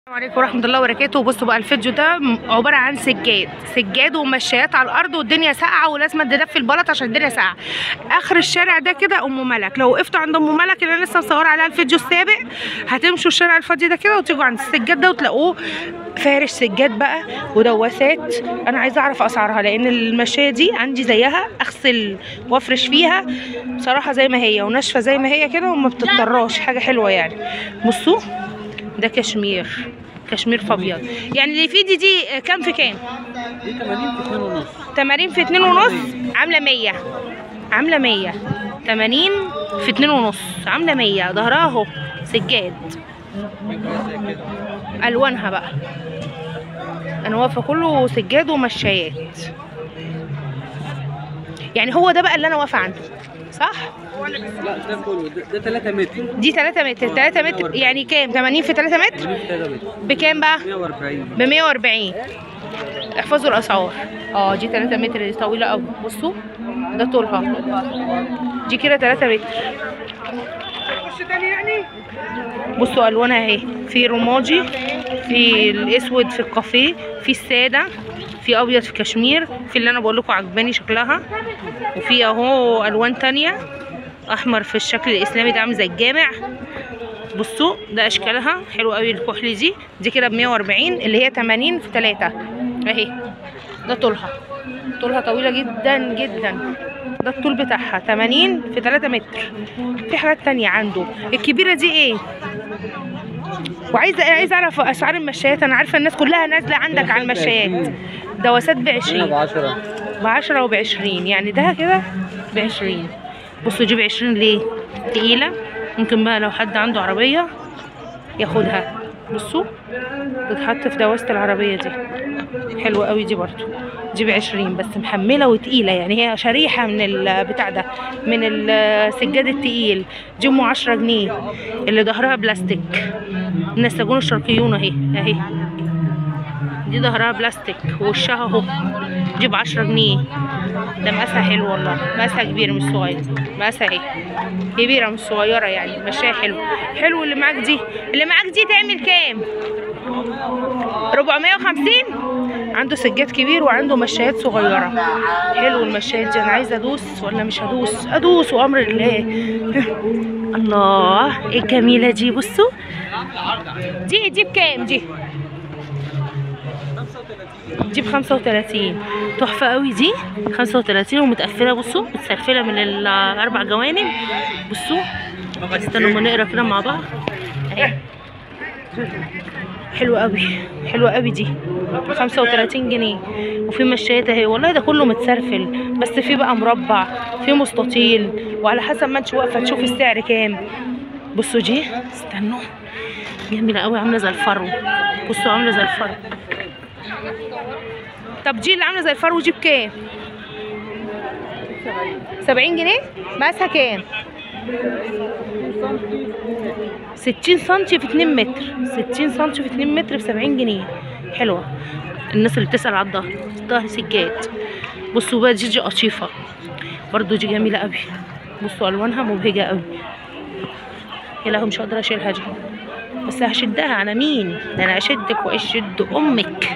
السلام عليكم ورحمه الله وبركاته بصوا بقى الفيديو ده م- عباره عن سجاد سجاد ومشايات على الارض والدنيا ساقعه ولازم تدفي البلط عشان الدنيا ساقعه اخر الشارع ده كده ام ملك لو وقفتوا عند ام ملك اللي انا لسه مصوره عليها الفيديو السابق هتمشوا الشارع الفاضي ده كده وتيجوا عند السجاد ده وتلاقوه فارش سجاد بقى ودواسات انا عايزه اعرف اسعارها لان المشايه دي عندي زيها اغسل وافرش فيها بصراحه زي ما هي وناشفه زي ما هي كده وما بتضطراش حاجه حلوه يعني بصوا ده كشمير كشمير فابيض يعني اللي في دي دي كام في كام دي 80 في 2 ونص تمانين في اتنين ونص عامله مية عامله مية تمانين في اتنين ونص عامله مية ظهرها اهو سجاد الوانها بقى انا واقفه كله سجاد ومشايات يعني هو ده بقى اللي انا واقفه عنده صح لا ده كله ده, ده 3 متر دي 3 متر 3 متر يعني كام 80 في 3 متر 80 في 3 متر بكام بقى 140 ب 140 احفظوا الاسعار اه دي 3 متر دي طويله قوي بصوا ده طولها دي كده 3 متر بصوا الوانها اهي في رمادي في الاسود في الكافيه في الساده في ابيض في كشمير في اللي انا بقول لكم عجباني شكلها وفي اهو الوان تانية احمر في الشكل الاسلامي ده عامل زي الجامع بصوا ده اشكالها حلو قوي الكحل دي دي كده ب 140 اللي هي 80 في 3 اهي ده طولها طولها طويله جدا جدا ده الطول بتاعها 80 في 3 متر في حاجات تانية عنده الكبيره دي ايه وعايزه عايزه اعرف اسعار المشايات انا عارفه الناس كلها نازله عندك على المشايات دواسات ب هنا 20 ب 10 ب 10 وب 20 يعني ده كده ب 20 بصوا دي ب 20 ليه؟ تقيلة ممكن بقى لو حد عنده عربية ياخدها بصوا تتحط في دواسة العربية دي حلوة قوي دي برضو دي ب 20 بس محملة وتقيلة يعني هي شريحة من البتاع ده من السجاد التقيل دي ام 10 جنيه اللي ظهرها بلاستيك النساجون الشرقيون اهي اهي دي ظهرها بلاستيك ووشها اهو دي ب 10 جنيه ده مقاسها حلو والله مقاسها كبير مش صغير مقاسها اهي كبيرة مش صغيرة يعني ماشية حلو حلو اللي معاك دي اللي معاك دي تعمل كام 450 عنده سجاد كبير وعنده مشايات صغيرة حلو المشايات دي انا عايزة ادوس ولا مش هدوس ادوس وامر الله الله ايه الجميلة دي بصوا دي دي بكام دي دي ب 35 تحفه قوي دي 35 ومتقفله بصوا متسلفله من الاربع جوانب بصوا استنوا ما نقرا كده مع بعض اهي حلوه قوي حلوه قوي دي 35 جنيه وفي مشايات اهي والله ده كله متسرفل بس في بقى مربع في مستطيل وعلى حسب ما انت واقفه تشوفي السعر كام بصوا دي استنوا جميله قوي عامله زي الفرو بصوا عامله زي الفرو طب دي اللي عامله زي الفرو دي بكام؟ 70 جنيه؟ مقاسها كام؟ 60 سنتي في 2 متر 60 سنتي في 2 متر ب 70 جنيه حلوه الناس اللي بتسأل على الظهر ظهر سجاد بصوا بقى دي دي قطيفه برضو دي جميله قوي بصوا الوانها مبهجه قوي يا لهوي مش هقدر اشيلها دي بس هشدها على مين ده انا اشدك واشد امك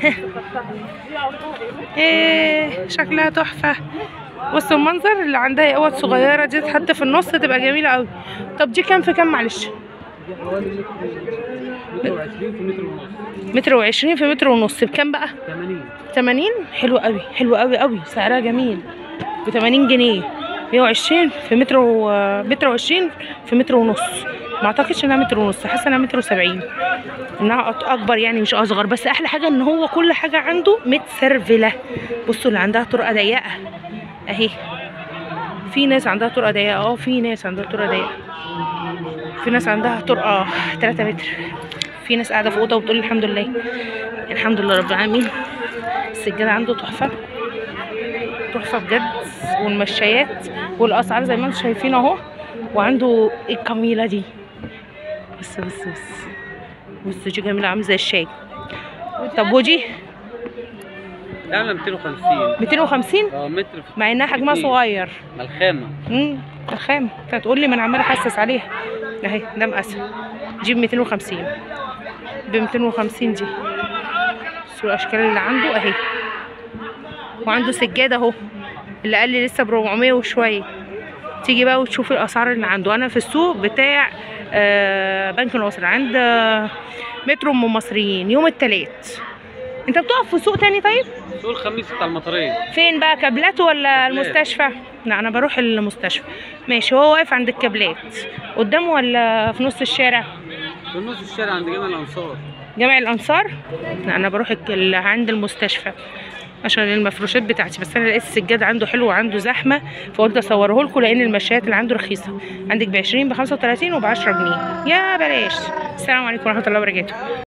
ايه شكلها تحفه بصوا المنظر اللي عندها اوض صغيره دي تتحط في النص تبقى جميله قوي طب دي كام في كام معلش دي حوالي متر و 20 في متر ونص متر وعشرين في متر ونص بكام بقى 80 80 حلو قوي حلو قوي قوي سعرها جميل ب 80 جنيه 120 في متر و متر وعشرين في متر ونص ما اعتقدش انها متر ونص حاسه انها متر وسبعين انها أط- اكبر يعني مش اصغر بس احلى حاجه ان هو كل حاجه عنده متسرفله بصوا اللي عندها طرقه ضيقه اهي في ناس عندها طرقه ضيقه اه في ناس عندها طرقه ضيقه في ناس عندها طرقه 3 متر في ناس قاعده في اوضه وبتقول الحمد لله الحمد لله رب العالمين السجاده عنده تحفه تحفه بجد والمشايات والاسعار زي ما انتم شايفين اهو وعنده الكميله دي بص بص بص بص دي جميله عامله زي الشاي طب ودي اعلى 250 250 اه متر في مع انها حجمها اتنين. صغير ملخامه امم الخام انت هتقول لي ما انا عماله احسس عليها اهي ده مقاسها جيب 250 ب 250 دي شو الاشكال اللي عنده اهي وعنده سجاده اهو اللي قال لي لسه ب 400 وشويه تيجي بقى وتشوف الاسعار اللي عنده انا في السوق بتاع آه، بنك الناصر عند آه، مترو ام مصريين يوم التلات انت بتقف في سوق تاني طيب سوق الخميس بتاع المطريه فين بقى كابلات ولا كابلات. المستشفى لا انا بروح المستشفى ماشي هو واقف عند الكابلات قدامه ولا في نص الشارع في نص الشارع عند جامع الانصار جامع الانصار لا انا بروح الك- اللي عند المستشفى عشان المفروشات بتاعتي بس انا لقيت السجاد عنده حلو وعنده زحمه فقلت اصوره لكم لان المشايات اللي عنده رخيصه عندك ب 20 ب 35 وب 10 جنيه يا بلاش السلام عليكم ورحمه الله وبركاته